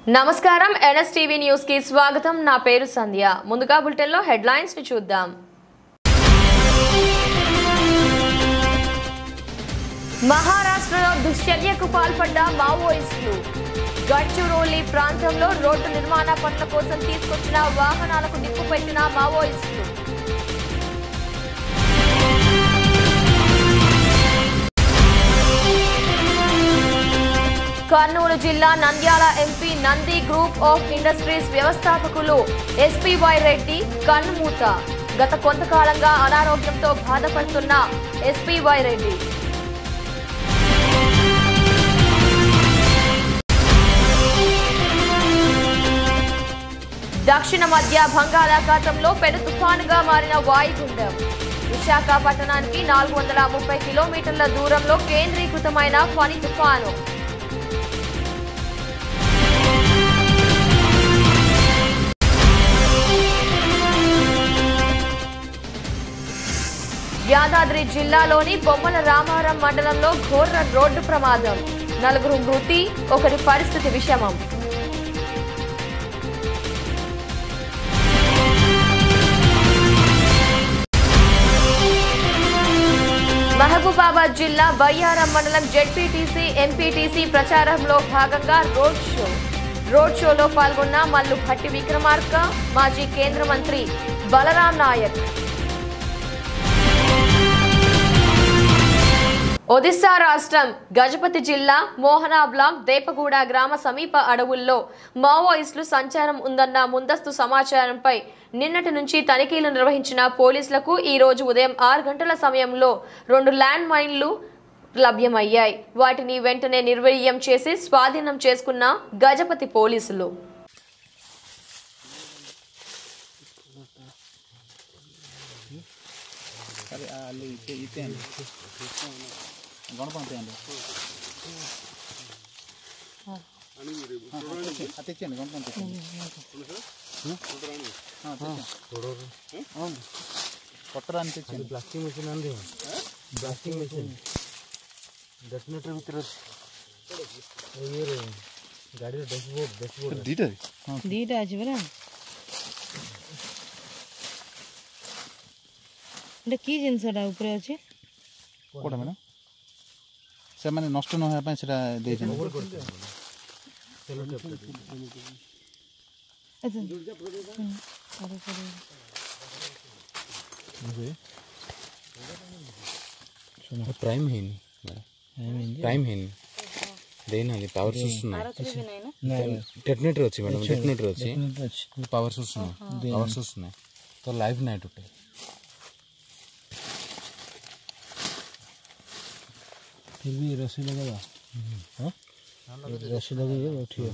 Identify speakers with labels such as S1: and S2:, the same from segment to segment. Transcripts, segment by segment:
S1: నమస్కారం NSTV news కి స్వాగతం నా పేరు సంధ్య ముందుగా బులెటిన్ లో హెడ్లైన్స్ ని చూద్దాం మహారాష్ట్రలో దుశ్చర్యకు పాల్పడ్డ మావోయిస్టులు గడ్చురోలి ప్రాంతంలో రోడ్డు నిర్మాణ పనుల కోసం తీసుకొచ్చిన వాహనాలకు నిప్పు పెట్టిన మావోయిస్టులు కర్నూలు జిల్లా Nandyal MP Nandi group of industries వ్యవస్థాపకులు ఎస్పీవై రెడ్డి కన్నుమూత గత కొంతకాలంగా అనారోగ్యంతో బాధపడుతున్న ఎస్పీవై రెడ్డి దక్షిణ మధ్య బంగాళాఖాతంలో పెను తుఫానుగా మారిన వాయుగుండం విశాఖపట్టణానికి నాలుగు వందల ముప్పై కిలోమీటర్ల దూరంలో కేంద్రీకృతమైన ఫని తుఫాను యాదాద్రి జిల్లాలోని బొమ్మల రామారం మండలంలో ఘోర రోడ్డు ప్రమాదం నలుగురు మృతి ఒకరి పరిస్థితి విషమం మహబూబాబాద్ జిల్లా బయ్యారం మండలం జెడ్పీటీసీ ఎంపీటీసీ ప్రచారంలో భాగంగా రోడ్ షో రోడ్ షోలో పాల్గొన్న మల్లు భట్టి విక్రమార్క మాజీ కేంద్ర మంత్రి బలరాం నాయక్ ఒడిశా రాష్ట్రం గజపతి జిల్లా మోహనా బ్లాక్ దేపగూడ గ్రామ సమీప అడవుల్లో మావోయిస్టులు సంచారం ఉందన్న ముందస్తు సమాచారంపై నిన్నటి నుంచి తనిఖీలు నిర్వహించిన పోలీసులకు ఈ రోజు ఉదయం ఆరు గంటల సమయంలో రెండు ల్యాండ్ మైన్లు లభ్యమయ్యాయి వాటిని వెంటనే నిర్వీర్యం చేసి స్వాధీనం చేసుకున్న గజపతి పోలీసులు
S2: అరే ಅಲ್ಲಿ ಇತ್ತೆ ಇತ್ತೆ ಅಂడి గణపతి అండి తెచ్చండి గణపతి కొట్టరాని తెచ్చండి
S3: ବ୍ଲାଷ୍ଟିଂ ମେସିନ୍ ଆଣିଦେବ ବ୍ଲାଷ୍ଟିଂ ମେସିନ୍ ଡେଟୋନେଟର ଭିତରେ ଅଛି ଇଏରେ ଗାଡ଼ିର ଡ୍ୟାସବୋର୍ଡ ଡ୍ୟାସବୋର୍ଡ
S2: ଦିଟା
S4: ଦିଟା ଅଛି ପରା ଏଟା କି ଜିନିଷଟା ଉପରେ ଅଛି
S2: କୋଉଟା ମ୍ୟାଡ଼ାମ୍ ସେମାନେ ନଷ୍ଟ ନ ହେବା ପାଇଁ ସେଟା ଦେଇଛନ୍ତି
S4: ଆଚ୍ଛା। ହୁଁ, ଆରେ ସରି।
S3: ପ୍ରାଇମ୍ ହେଇନି ପ୍ରାଇମ୍ ହେଇନି ଦେଇନାହାନ୍ତି ପାୱାର ସୋର୍ସ ନାହିଁ ଡେଟୋନେଟର ଅଛି ମ୍ୟାଡ଼ାମ୍ ଡେଟୋନେଟର ଅଛି କିନ୍ତୁ ପାୱାର ସୋର୍ସ ନାହିଁ ପାୱାର ସୋର୍ସ ନାହିଁ ତ ଲାଇଭ୍ ନାହିଁ ଟୋଟାଲ
S5: फिर भी रस्सी लगेगा हाँ रस्सी लगेगी उठिए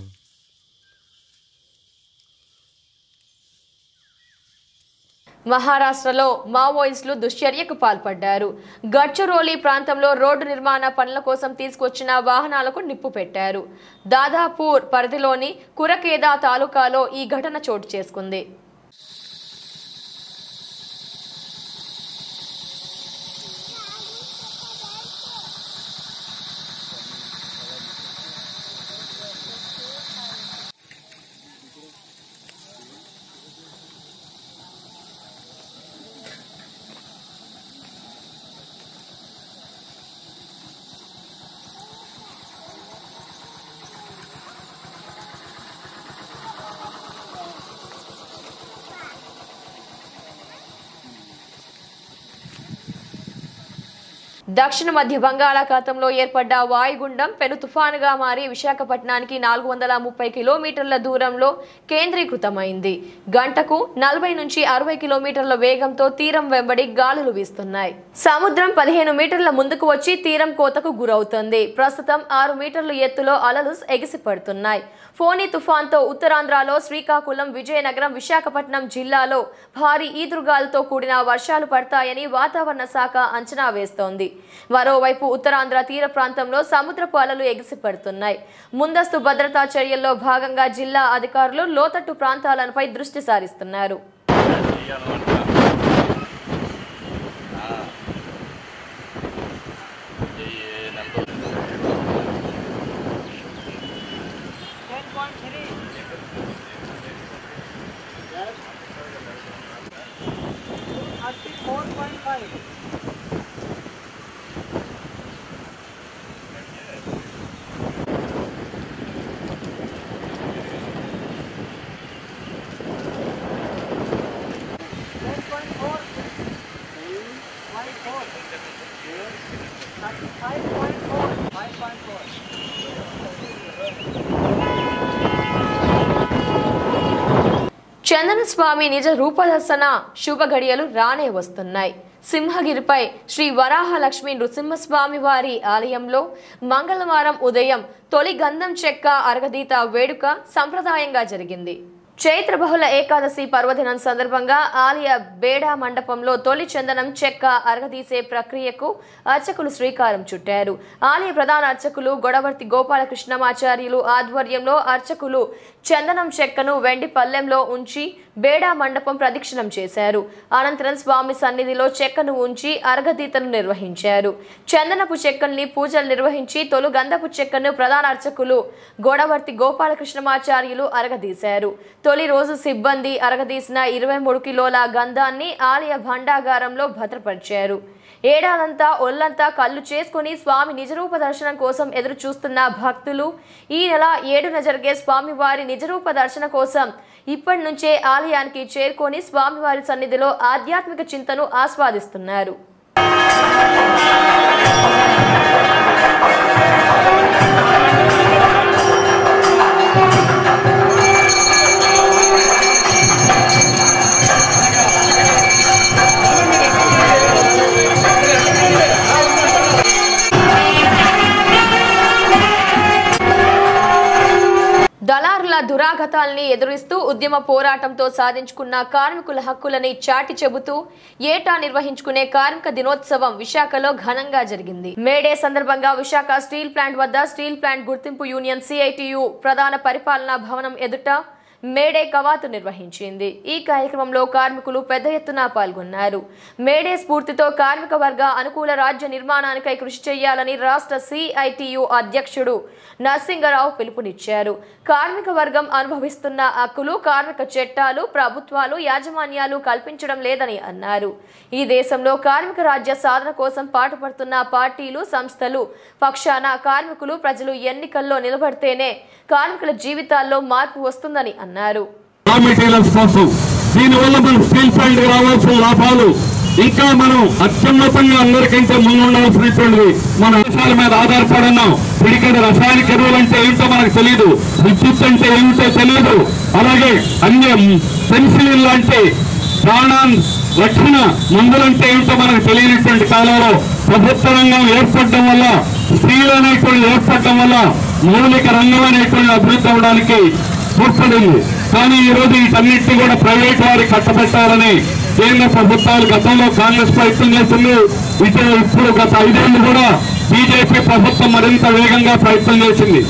S1: మహారాష్ట్రలో మావోయిస్టులు దుశ్చర్యకు పాల్పడ్డారు గడ్చరోలి ప్రాంతంలో రోడ్డు నిర్మాణ పనుల కోసం తీసుకొచ్చిన వాహనాలకు నిప్పు పెట్టారు దాదాపూర్ పరిధిలోని కురకేదా తాలూకాలో ఈ ఘటన చోటు చేసుకుంది దక్షిణ మధ్య బంగాళాఖాతంలో ఏర్పడ్డ వాయుగుండం పెను తుఫానుగా మారి విశాఖపట్నానికి నాలుగు వందల ముప్పై కిలోమీటర్ల దూరంలో కేంద్రీకృతమైంది గంటకు నలభై నుంచి అరవై కిలోమీటర్ల వేగంతో తీరం వెంబడి గాలులు వీస్తున్నాయి సముద్రం పదిహేను మీటర్ల ముందుకు వచ్చి తీరం కోతకు గురవుతుంది ప్రస్తుతం ఆరు మీటర్ల ఎత్తులో అలలు ఎగిసిపడుతున్నాయి ఫోని తుఫాన్తో ఉత్తరాంధ్రలో శ్రీకాకుళం విజయనగరం విశాఖపట్నం జిల్లాలో భారీ ఈదురుగాలతో కూడిన వర్షాలు పడతాయని వాతావరణ శాఖ అంచనా వేస్తోంది మరోవైపు ఉత్తరాంధ్ర తీర ప్రాంతంలో సముద్రపు అలలు ఎగిసిపడుతున్నాయి ముందస్తు భద్రతా చర్యల్లో భాగంగా జిల్లా అధికారులు లోతట్టు ప్రాంతాలపై దృష్టి సారిస్తున్నారు
S4: Ten point three.
S1: చందన స్వామి నిజ రూపదర్శన శుభ గడియలు రానే వస్తున్నాయి సింహగిరిపై శ్రీ వరాహలక్ష్మి నృసింహస్వామి వారి ఆలయంలో మంగళవారం ఉదయం తొలి గంధం చెక్క అరగదీత వేడుక సంప్రదాయంగా జరిగింది చైత్ర బహుళ ఏకాదశి పర్వదినం సందర్భంగా ఆలయ బేడా మండపంలో తొలి చందనం చెక్క అరగదీసే ప్రక్రియకు అర్చకులు శ్రీకారం చుట్టారు ఆలయ ప్రధాన అర్చకులు గొడవర్తి గోపాలకృష్ణమాచార్యులు ఆధ్వర్యంలో అర్చకులు చందనం చెక్కను వెండి పల్లెంలో ఉంచి బేడా మండపం ప్రదక్షిణం చేశారు అనంతరం స్వామి సన్నిధిలో చెక్కను ఉంచి అర్ఘదీతను నిర్వహించారు చందనపు చెక్కల్ని పూజలు నిర్వహించి తొలు గంధపు చెక్కను ప్రధాన అర్చకులు గోడవర్తి గోపాలకృష్ణమాచార్యులు అరగదీశారు తొలి రోజు సిబ్బంది అరగదీసిన ఇరవై మూడు కిలోల గంధాన్ని ఆలయ భండాగారంలో భద్రపరిచారు ఏడాదంతా ఒళ్ళంతా కళ్ళు చేసుకుని స్వామి నిజరూప దర్శనం కోసం ఎదురు చూస్తున్న భక్తులు ఈ నెల ఏడున జరిగే స్వామివారి నిజరూప దర్శన కోసం ఇప్పటి నుంచే ఆలయానికి చేరుకొని స్వామివారి సన్నిధిలో ఆధ్యాత్మిక చింతను ఆస్వాదిస్తున్నారు దళారుల దురాగతాల్ని ఎదురిస్తూ ఉద్యమ పోరాటంతో సాధించుకున్న కార్మికుల హక్కులని చాటి చెబుతూ ఏటా నిర్వహించుకునే కార్మిక దినోత్సవం విశాఖలో ఘనంగా జరిగింది మేడే సందర్భంగా విశాఖ స్టీల్ ప్లాంట్ వద్ద స్టీల్ ప్లాంట్ గుర్తింపు యూనియన్ సిఐటియు ప్రధాన పరిపాలనా భవనం ఎదుట మేడే కవాతు నిర్వహించింది ఈ కార్యక్రమంలో కార్మికులు పెద్ద ఎత్తున పాల్గొన్నారు మేడే స్ఫూర్తితో కార్మిక వర్గ అనుకూల రాజ్య నిర్మాణానికై కృషి చేయాలని రాష్ట్ర సిఐటియు అధ్యక్షుడు నరసింగరావు పిలుపునిచ్చారు కార్మిక వర్గం అనుభవిస్తున్న హక్కులు కార్మిక చట్టాలు ప్రభుత్వాలు యాజమాన్యాలు కల్పించడం లేదని అన్నారు ఈ దేశంలో కార్మిక రాజ్య సాధన కోసం పాటుపడుతున్న పార్టీలు సంస్థలు పక్షాన కార్మికులు ప్రజలు ఎన్నికల్లో నిలబడితేనే కార్మికుల జీవితాల్లో మార్పు వస్తుందని అన్నారు
S6: రా మెటీరియల్స్ కోసం దీనివల్ల మన స్టీల్ ప్లాంట్ రావాల్సిన లాభాలు ఇంకా మనం అత్యున్నతంగా అందరికంటే ముందు ఉండాల్సినటువంటిది మన దేశాల మీద ఆధారపడి ఉన్నాం పిడికడ రసాయనిక ఎరువులు అంటే ఏంటో మనకు తెలియదు విద్యుత్ అంటే ఏమిటో తెలియదు అలాగే అన్ని పెన్సిలిన్ లాంటి ప్రాణాన్ రక్షణ మందులంటే ఏమిటో మనకు తెలియనటువంటి కాలంలో ప్రభుత్వ రంగం ఏర్పడడం వల్ల స్త్రీలు అనేటువంటి ఏర్పడడం వల్ల మౌలిక రంగం అనేటువంటి అభివృద్ధి అవడానికి తోడ్పడింది కానీ ఈ రోజు వీటన్నిటిని కూడా ప్రైవేట్ వారికి కట్టబెట్టాలని కేంద్ర ప్రభుత్వాలు గతంలో కాంగ్రెస్ ప్రయత్నం చేసింది ఇటు ఇప్పుడు గత ఐదేళ్లు కూడా బీజేపీ ప్రభుత్వం మరింత వేగంగా ప్రయత్నం చేసింది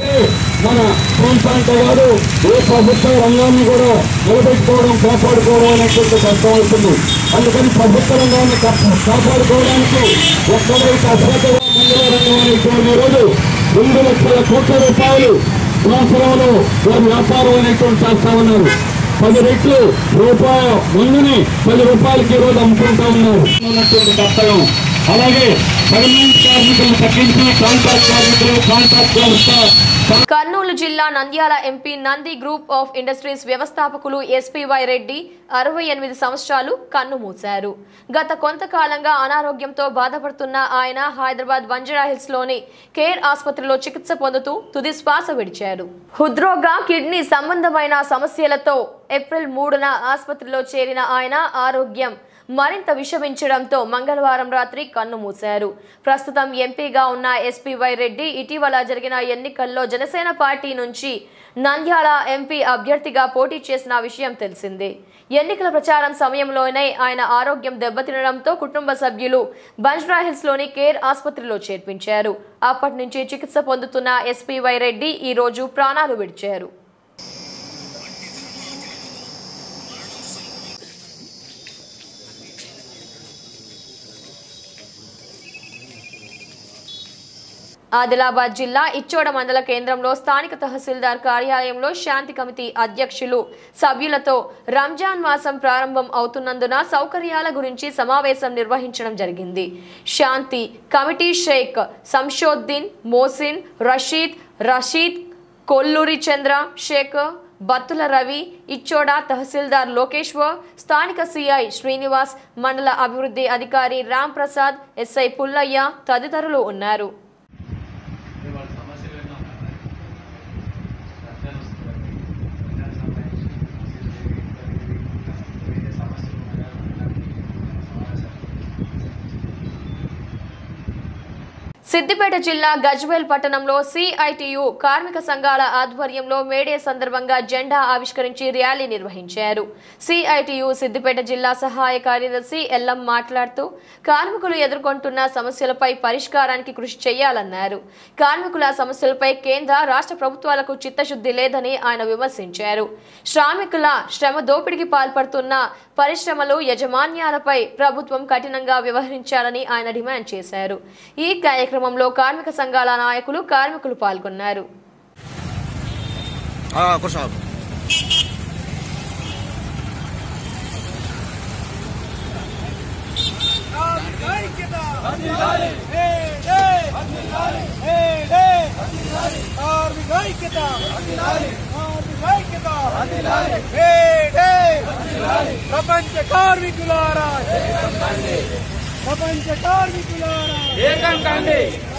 S6: మన ప్రోత్సాహంతో కాదు ఏ ప్రభుత్వ రంగాన్ని కూడా నిలబెట్టుకోవడం కాపాడుకోవడం అనేటువంటి కష్టం అవుతుంది అందుకని ప్రభుత్వ రంగాన్ని కా- కాపాడుకోవడానికి ఎక్కడైతే అశ్రద్ధగా మందుల రంగం అనేటువంటి రోజు రెండు లక్షల కోట్ల రూపాయలు సంవత్సరంలో వారి వ్యాపారం అనేటువంటి చేస్తా ఉన్నారు పది రెట్లు రూపాయ మందుని పది రూపాయలకి ఈ రోజు అమ్ముకుంటా ఉన్నారు ఉన్నటువంటి కర్తవ్యం అలాగే పర్మనెంట్ కార్మికులను తగ్గించి కాంట్రాక్ట్ కార్మికులు కాంట్రాక్ట్ వ్యవస్థ
S1: కర్నూలు జిల్లా Nandyal MP Nandi group of industries వ్యవస్థాపకులు ఎస్పీవై రెడ్డి అరవై ఎనిమిది సంవత్సరాలు కన్ను మూశారు గత కొంతకాలంగా అనారోగ్యంతో బాధపడుతున్న ఆయన హైదరాబాద్ బంజారాహిల్స్ లోని కేర్ ఆసుపత్రిలో చికిత్స పొందుతూ తుది శ్వాస విడిచారు హృద్రోగ కిడ్నీ సంబంధమైన సమస్యలతో ఏప్రిల్ మూడున ఆసుపత్రిలో చేరిన ఆయన ఆరోగ్యం మరింత విషమించడంతో మంగళవారం రాత్రి కన్ను మూశారు ప్రస్తుతం ఎంపీగా ఉన్న ఎస్పీవై రెడ్డి ఇటీవల జరిగిన ఎన్నికల్లో జనసేన పార్టీ నుంచి నంద్యాల ఎంపీ అభ్యర్థిగా పోటీ చేసిన విషయం తెలిసిందే ఎన్నికల ప్రచారం సమయంలోనే ఆయన ఆరోగ్యం దెబ్బతినడంతో కుటుంబ సభ్యులు బంజ్రాహిల్స్ లోని కేర్ ఆసుపత్రిలో చేర్పించారు అప్పటి నుంచి చికిత్స పొందుతున్న ఎస్పీవై రెడ్డి ఈ రోజు ప్రాణాలు విడిచారు ఆదిలాబాద్ జిల్లా ఇచ్చోడ మండల కేంద్రంలో స్థానిక తహసీల్దార్ కార్యాలయంలో శాంతి కమిటీ అధ్యక్షులు సభ్యులతో రంజాన్ మాసం ప్రారంభం అవుతున్నందున సౌకర్యాల గురించి సమావేశం నిర్వహించడం జరిగింది శాంతి కమిటీ షేక్ సంషోద్దీన్ మోసిన్ రషీద్ రషీద్ కొల్లూరి చంద్ర శేఖర్ బత్తుల రవి ఇచ్చోడ తహసీల్దార్ లోకేశ్వర్ స్థానిక సిఐ శ్రీనివాస్ మండల అభివృద్ధి అధికారి రామ్ ప్రసాద్ ఎస్ఐ పుల్లయ్య తదితరులు ఉన్నారు సిద్దిపేట జిల్లా గజ్వేల్ పట్టణంలో సిఐటియు కార్మిక సంఘాల ఆధ్వర్యంలో మేడే సందర్భంగా జెండా ఆవిష్కరించి ర్యాలీ నిర్వహించారు సిఐటియు సిద్దిపేట జిల్లా సహాయ కార్యదర్శి ఎల్లం మాట్లాడుతూ కార్మికులు ఎదుర్కొంటున్న సమస్యలపై పరిష్కారానికి కృషి చేయాలన్నారు కార్మికుల సమస్యలపై కేంద్ర రాష్ట్ర ప్రభుత్వాలకు చిత్తశుద్ధి లేదని ఆయన విమర్శించారు శ్రామికుల శ్రమ దోపిడీకి పాల్పడుతున్న పరిశ్రమలు యజమాన్యాలపై ప్రభుత్వం కఠినంగా వ్యవహరించాలని ఆయన డిమాండ్ చేశారు ఈ కార్యక్రమంలో కార్మిక సంఘాల నాయకులు కార్మికులు పాల్గొన్నారు
S7: ప్రపంచ కార్మికులారా ప్రపంచ కార్మికులారా ఏకం కండి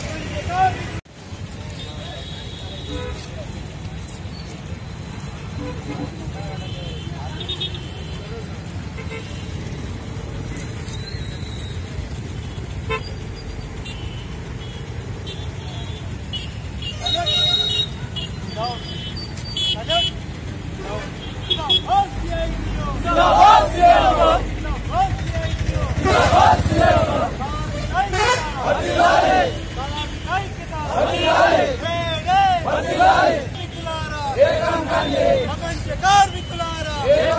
S7: ప్రపంచ కార్మికులారా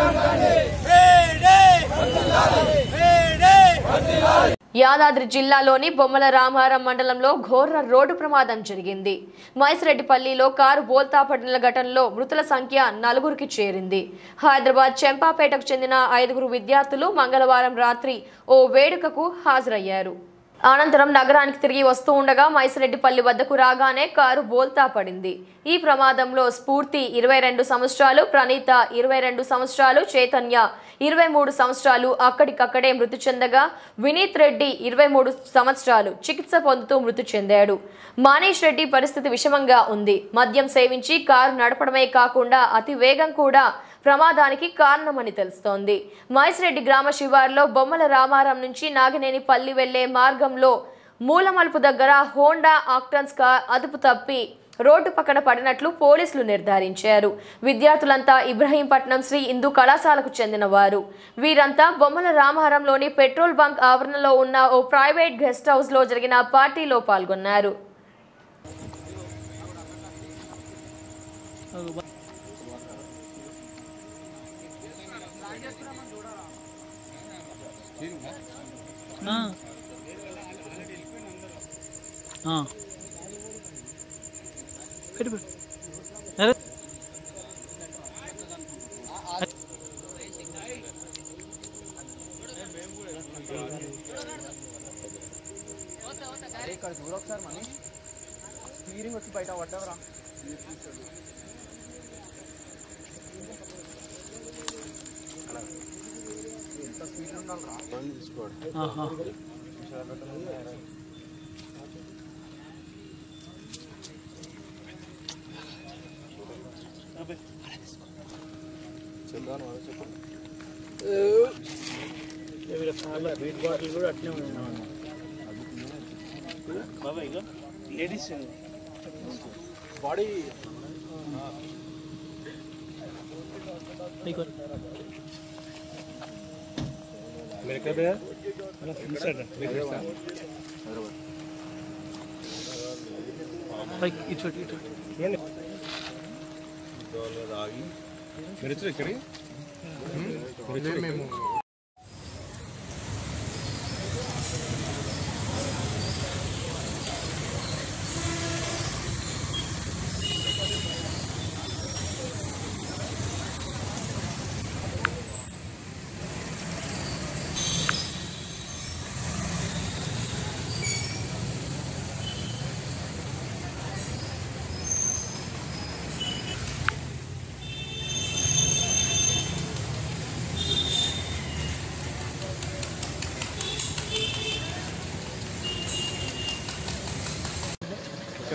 S7: వేడే వేడే
S1: యాదాద్రి జిల్లాలోని బొమ్మల రామారం మండలంలో ఘోర రోడ్డు ప్రమాదం జరిగింది మైసిరెడ్డిపల్లిలో కారు బోల్తా పడిన ఘటనలో మృతుల సంఖ్య నలుగురికి చేరింది హైదరాబాద్ చెంపాపేటకు చెందిన ఐదుగురు విద్యార్థులు మంగళవారం రాత్రి ఓ వేడుకకు హాజరయ్యారు అనంతరం నగరానికి తిరిగి వస్తూ ఉండగా మైసిరెడ్డిపల్లి వద్దకు రాగానే కారు బోల్తా పడింది ఈ ప్రమాదంలో స్ఫూర్తి ఇరవై రెండు సంవత్సరాలు ప్రణీత ఇరవై రెండు సంవత్సరాలు చైతన్య ఇరవై మూడు సంవత్సరాలు అక్కడికక్కడే మృతి చెందగా వినీత్ రెడ్డి ఇరవై మూడు సంవత్సరాలు చికిత్స పొందుతూ మృతి చెందాడు మానేష్ రెడ్డి పరిస్థితి విషమంగా ఉంది మద్యం సేవించి కారు నడపడమే కాకుండా అతి వేగం కూడా ప్రమాదానికి కారణమని తెలుస్తోంది మైసిరెడ్డి గ్రామ శివారులో బొమ్మల రామారం నుంచి నాగినేనిపల్లి వెళ్లే మార్గంలో మూలమలుపు దగ్గర హోండా ఆక్టన్స్ కార్ అదుపు తప్పి రోడ్డు పక్కన పడినట్లు పోలీసులు నిర్ధారించారు విద్యార్థులంతా ఇబ్రహీంపట్నం శ్రీ హిందూ కళాశాలకు చెందిన వారు వీరంతా బొమ్మల రామారంలోని పెట్రోల్ బంక్ ఆవరణలో ఉన్న ఓ ప్రైవేట్ గెస్ట్ హౌస్ లో జరిగిన పార్టీలో పాల్గొన్నారు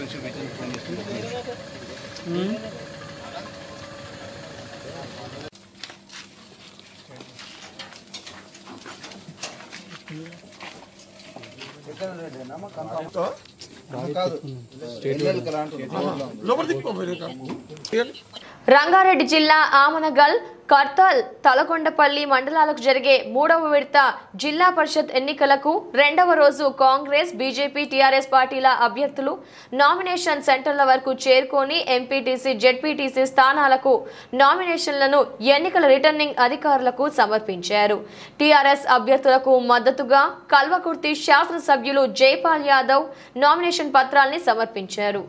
S1: రంగారెడ్డి జిల్లా ఆమనగల్ కర్తల్ తలకొండపల్లి మండలాలకు జరిగే మూడవ విడత జిల్లా పరిషత్ ఎన్నికలకు రెండవ రోజు కాంగ్రెస్ బీజేపీ టీఆర్ఎస్ పార్టీల అభ్యర్థులు నామినేషన్ సెంటర్ల వరకు చేరుకొని ఎంపీటీసీ జెడ్పీటీసీ స్థానాలకు నామినేషన్లను ఎన్నికల రిటర్నింగ్ అధికారులకు సమర్పించారు టీఆర్ఎస్ అభ్యర్థులకు మద్దతుగా కల్వకుర్తి శాసనసభ్యులు జైపాల్ యాదవ్ నామినేషన్ పత్రాల్ని సమర్పించారు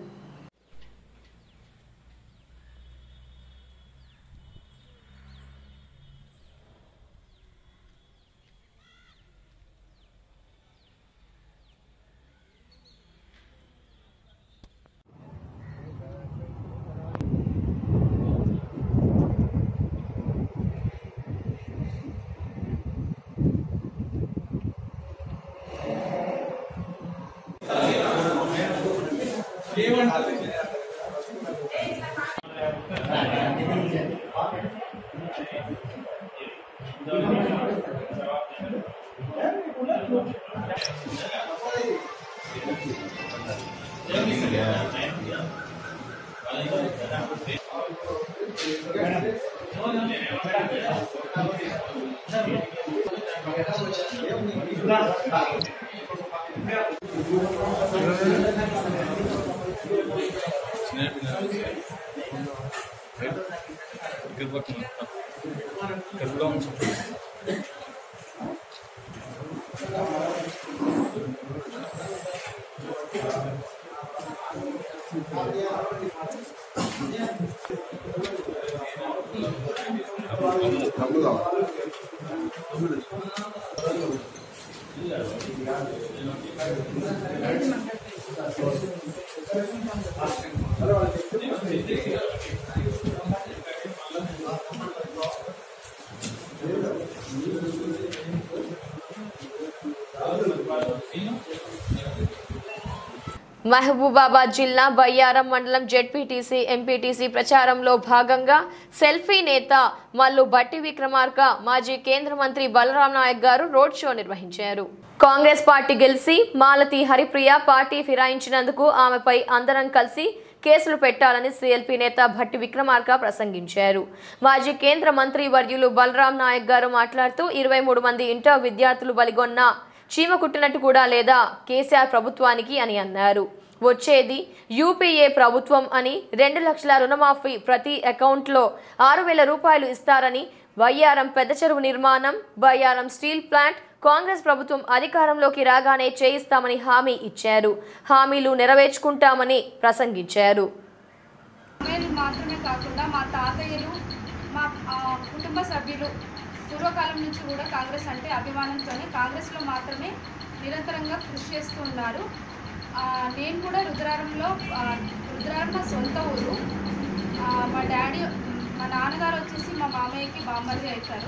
S1: మహబూబాబాద్ జిల్లా బయ్యారం మండలం జెడ్పీటీసీ ఎంపీటీసీ ప్రచారంలో భాగంగా సెల్ఫీ నేత మల్లు బట్టి విక్రమార్క మాజీ కేంద్ర మంత్రి బలరాం నాయక్ గారు రోడ్ షో నిర్వహించారు కాంగ్రెస్ పార్టీ గెలిచి మాలతి హరిప్రియ పార్టీ ఫిరాయించినందుకు ఆమెపై అందరం కలిసి కేసులు పెట్టాలని సిఎల్పీ నేత భట్టి విక్రమార్క ప్రసంగించారు మాజీ కేంద్ర మంత్రి వర్యులు బలరాం నాయక్ గారు మాట్లాడుతూ ఇరవై మూడు మంది ఇంటర్ విద్యార్థులు బలిగొన్న చీమ కుట్టినట్టు కూడా లేదా కేసీఆర్ ప్రభుత్వానికి అని అన్నారు వచ్చేది యూపీఏ ప్రభుత్వం అని రెండు లక్షల రుణమాఫీ ప్రతి అకౌంట్లో ఆరు వేల రూపాయలు ఇస్తారని బయ్యారం పెద్ద చెరువు నిర్మాణం బయ్యారం స్టీల్ ప్లాంట్ కాంగ్రెస్ ప్రభుత్వం అధికారంలోకి రాగానే చేయిస్తామని హామీ ఇచ్చారు హామీలు నెరవేర్చుకుంటామని ప్రసంగించారు
S8: అమ్మాయిలు మాత్రమే కాకుండా మా తాతయ్యలు మా ఆ, కుటుంబ సభ్యులు పూర్వకాలం నుంచి కూడా కాంగ్రెస్ అంటే అభిమానంతోనే కాంగ్రెస్లో మాత్రమే నిరంతరంగా కృషి చేస్తూ ఉన్నారు ఆ, నేను కూడా రుద్రారంలో ఆ, రుద్రారం నా సొంత ఊరు ఆ, మా డాడీ మా నాన్నగారు వచ్చేసి మా మామయ్యకి బామ్మర్ది అవుతారు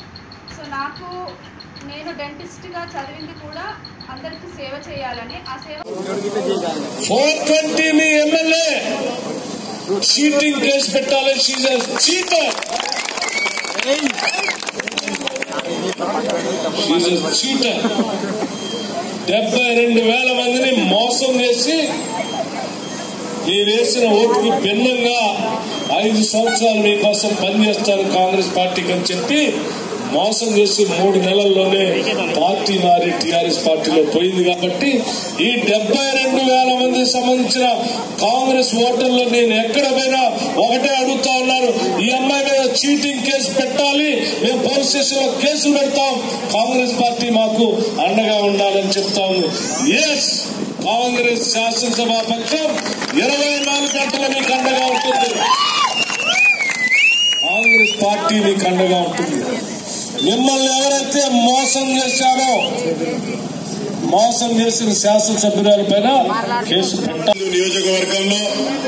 S8: సో నాకు నేను డెంటిస్ట్గా చదివింది కూడా అందరికీ సేవ చేయాలని ఆ సేవ
S9: ఫోర్ ట్వంటీ మీ ఎమ్మెల్యే చీటింగ్ కేసు పెట్టాలని షీజ్ చీటర్ చీటర్ డెబ్బై రెండు వేల మందిని మోసం చేసి మీరు వేసిన ఓటుకి భిన్నంగా ఐదు సంవత్సరాలు మీకోసం పనిచేస్తారు కాంగ్రెస్ పార్టీకి అని చెప్పి మోసం చేసి మూడు నెలల్లోనే పార్టీ మారి టీఆర్ఎస్ పార్టీలో పోయింది కాబట్టి ఈ డెబ్బై రెండు వేల మందికి సంబంధించిన కాంగ్రెస్ ఓటర్లు నేను ఎక్కడ పోయినా ఒకటే అడుగుతా ఉన్నాను ఈ అమ్మాయి మీద చీటింగ్ కేసు పెట్టాలి మేము పోలీస్ స్టేషన్ లో కేసులు పెడతాం కాంగ్రెస్ పార్టీ మాకు అండగా ఉండాలని చెప్తా ఉంది ఎస్ కాంగ్రెస్ శాసనసభ పక్షం ఇరవై నాలుగు గంటల మీకు అండగా ఉంటుంది కాంగ్రెస్ పార్టీ మీకు అండగా ఉంటుంది మిమ్మల్ని ఎవరైతే మోసం చేశారో మోసం చేసిన శాసనసభ్యురాల పైన కేసు పెట్టాలి
S10: నియోజకవర్గంలో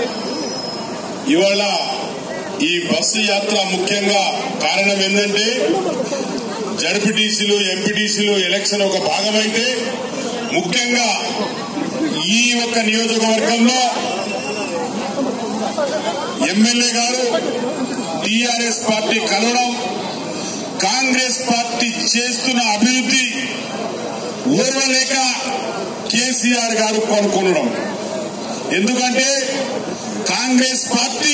S10: ఇవాళ ఈ బస్సు యాత్ర ముఖ్యంగా కారణం ఏంటంటే జడ్పీటీసీలు ఎంపీటీసీలు ఎలక్షన్ ఒక భాగమైతే ముఖ్యంగా ఈ ఒక్క నియోజకవర్గంలో ఎమ్మెల్యే గారు టీఆర్ఎస్ పార్టీ కలవడం కాంగ్రెస్ పార్టీ చేస్తున్న అభివృద్ధి ఓర్వలేక కేసీఆర్ గారు కొనుక్కొనడం ఎందుకంటే కాంగ్రెస్ పార్టీ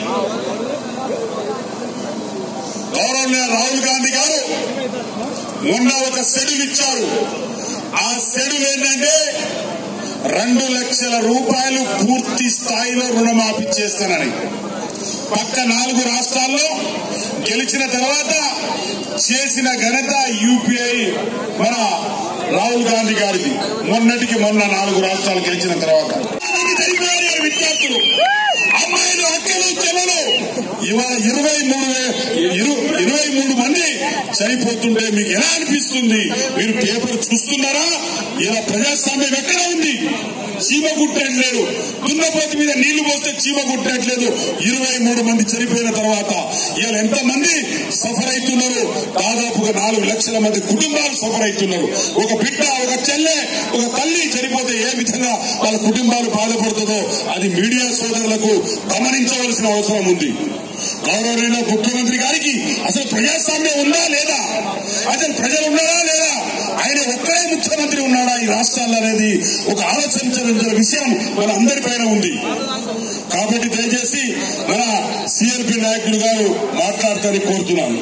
S10: గౌరవనీయ రాహుల్ గాంధీ గారు మొన్న ఒక షెడ్యూల్ ఇచ్చారు ఆ షెడ్యూల్ ఏంటంటే రెండు లక్షల రూపాయలు పూర్తి స్థాయిలో రుణమాఫీ చేస్తానని పక్క నాలుగు రాష్ట్రాల్లో గెలిచిన తర్వాత చేసిన ఘనత యూపీఐ మన రాహుల్ గాంధీ గారిది మొన్నటికి మొన్న నాలుగు రాష్ట్రాలు గెలిచిన తర్వాత చనిపోయారు విద్యార్థులు అమ్మాయిలు అక్కలు చెల్లెలు ఇవాళ ఇరవై మూడు ఇరవై మూడు మంది చనిపోతుంటే మీకు ఎలా అనిపిస్తుంది మీరు పేపర్ చూస్తున్నారా ఇలా ప్రజాస్వామ్యం ఎక్కడ ఉంది చీమ కుట్టట్లేదు దున్నపోతు మీద నీళ్లు పోస్తే చీమ కుట్టట్లేదు ఇరవై మూడు మంది చనిపోయిన తర్వాత ఇవాళ ఎంత మంది సఫర్ అవుతున్నారు దాదాపుగా నాలుగు లక్షల మంది కుటుంబాలు సఫర్ అవుతున్నారు ఒక బిడ్డ ఒక చెల్లె ఒక తల్లి చనిపోతే ఏ విధంగా వాళ్ళ కుటుంబాలు బాధపడుతుందో అది మీడియా సోదరులకు గమనించవలసిన అవసరం ఉంది గౌరవనీయ ముఖ్యమంత్రి గారికి అసలు ప్రజాస్వామ్యం ఉందా లేదా అసలు ప్రజలు ఉన్నారా లేదా ఆయన ఒక్కడే ముఖ్యమంత్రి ఉన్నాడా ఈ రాష్ట్రాల్లో అనేది ఒక ఆలోచించాల్సిన విషయం మన అందరిపైన ఉంది కాబట్టి దయచేసి మన సిఆర్పి నాయకులు గారు మాట్లాడతారని కోరుతున్నాను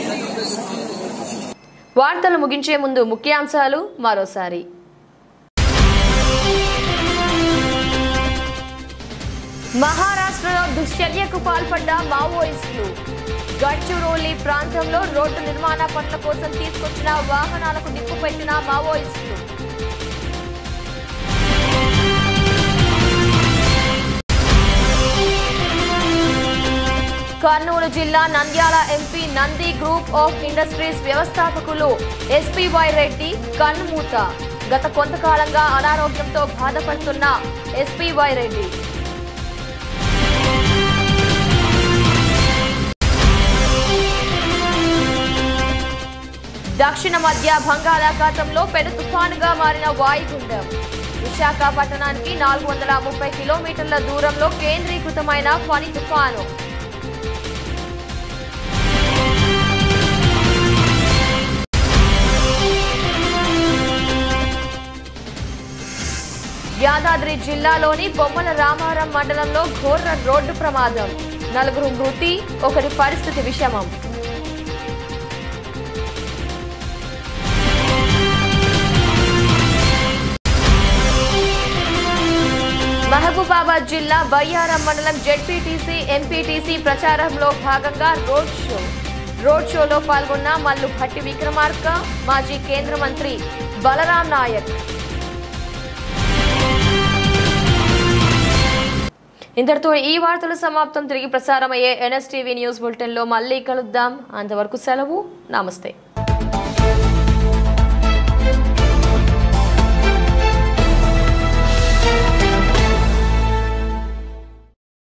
S1: వార్తలు ముగించే ముందు ముఖ్యాంశాలు మరోసారి మహారాష్ట్రలో దుశ్చర్యకు పాల్పడ్డ మావోయిస్టులు గడ్చురోలి ప్రాంతంలో రోడ్డు నిర్మాణ పనుల కోసం తీసుకొచ్చిన వాహనాలకు నిప్పు పెట్టిన మావోయిస్టులు కర్నూలు జిల్లా Nandyal MP Nandi group of industries వ్యవస్థాపకులు ఎస్పీవై రెడ్డి కన్నుమూత గత కొంతకాలంగా అనారోగ్యంతో బాధపడుతున్న ఎస్పీవై రెడ్డి దక్షిణ మధ్య బంగాళాఖాతంలో పెను తుఫానుగా మారిన వాయుగుండం విశాఖపట్టణానికి నాలుగు వందల ముప్పై కిలోమీటర్ల దూరంలో కేంద్రీకృతమైన ఫని తుఫాను యాదాద్రి జిల్లాలోని బొమ్మల రామారం మండలంలో ఘోర రోడ్డు ప్రమాదం నలుగురు మృతి ఒకరి పరిస్థితి విషమం మహబూబాబాద్ జిల్లా బయ్యారం మండలం జెడ్పీటీసీ ఎంపీటీసీ ప్రచారంలో భాగంగా రోడ్ షో రోడ్ షోలో పాల్గొన్న మల్లు భట్టి విక్రమార్క మాజీ కేంద్ర మంత్రి బలరాం నాయక్ ఇంతటితో ఈ వార్తలు సమాప్తం తిరిగి ప్రసారమయ్యే ఎన్ఎస్టీవీ న్యూస్ బులెటిన్లో మళ్ళీ కలుద్దాం అంతవరకు సెలవు నమస్తే